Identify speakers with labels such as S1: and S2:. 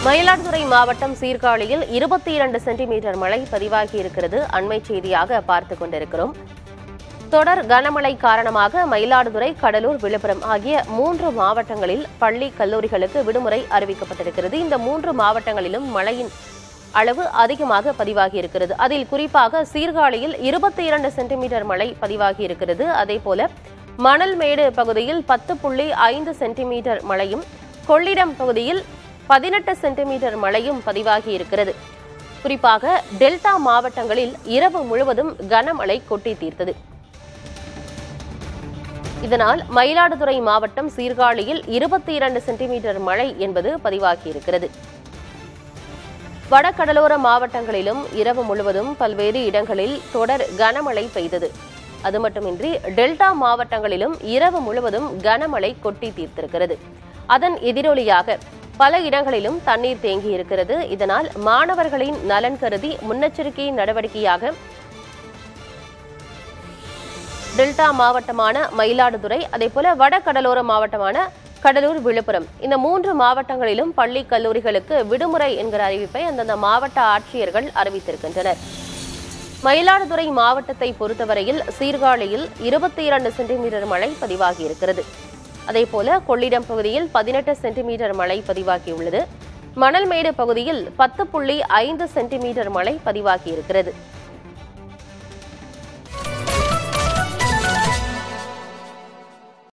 S1: மயிலாடுதுறை மாவட்டம் சீர்காழியில் இருபத்தி இரண்டு சென்டிமீட்டர் மழை பதிவாகி இருக்கிறது அண்மை செய்தியாக பார்த்துக் கொண்டிருக்கிறோம் தொடர் கனமழை காரணமாக மயிலாடுதுறை கடலூர் விழுப்புரம் ஆகிய மூன்று மாவட்டங்களில் பள்ளி கல்லூரிகளுக்கு விடுமுறை அறிவிக்கப்பட்டிருக்கிறது இந்த மூன்று மாவட்டங்களிலும் மழையின் அளவு அதிகமாக பதிவாகி இருக்கிறது அதில் குறிப்பாக சீர்காழியில் இருபத்தி இரண்டு சென்டிமீட்டர் மழை பதிவாகி இருக்கிறது அதேபோல மணல்மேடு பகுதியில் பத்து புள்ளி ஐந்து சென்டிமீட்டர் மழையும் கொள்ளிடம் பகுதியில் பதினெட்டு சென்டிமீட்டர் மழையும் பதிவாகி இருக்கிறது குறிப்பாக டெல்டா மாவட்டங்களில் இரவு முழுவதும் கனமழை கொட்டி தீர்த்தது இதனால் மயிலாடுதுறை மாவட்டம் சீர்காழியில் இருபத்தி இரண்டு சென்டிமீட்டர் மழை என்பது பதிவாகியிருக்கிறது வடகடலோர மாவட்டங்களிலும் இரவு முழுவதும் பல்வேறு இடங்களில் தொடர் கனமழை பெய்தது அது மட்டுமின்றி டெல்டா மாவட்டங்களிலும் இரவு முழுவதும் கனமழை கொட்டி தீர்த்திருக்கிறது அதன் எதிரொலியாக பல இடங்களிலும் தண்ணீர் தேங்கி இருக்கிறது இதனால் மாணவர்களின் நலன் கருதி முன்னெச்சரிக்கை நடவடிக்கையாக டெல்டா மாவட்டமான மயிலாடுதுறை அதேபோல வட கடலோர மாவட்டமான கடலூர் விழுப்புரம் இந்த மூன்று மாவட்டங்களிலும் பள்ளி கல்லூரிகளுக்கு விடுமுறை என்கிற அறிவிப்பை அந்தந்த மாவட்ட ஆட்சியர்கள் அறிவித்திருக்கின்றனர் மயிலாடுதுறை மாவட்டத்தை பொறுத்தவரையில் சீர்காழியில் இருபத்தி இரண்டு சென்டிமீட்டர் மழை பதிவாகியிருக்கிறது அதேபோல கொள்ளிடம் பகுதியில் பதினெட்டு சென்டிமீட்டர் மழை பதிவாகியுள்ளது மணல்மேடு பகுதியில் பத்து புள்ளி ஐந்து சென்டிமீட்டர் மழை பதிவாகியிருக்கிறது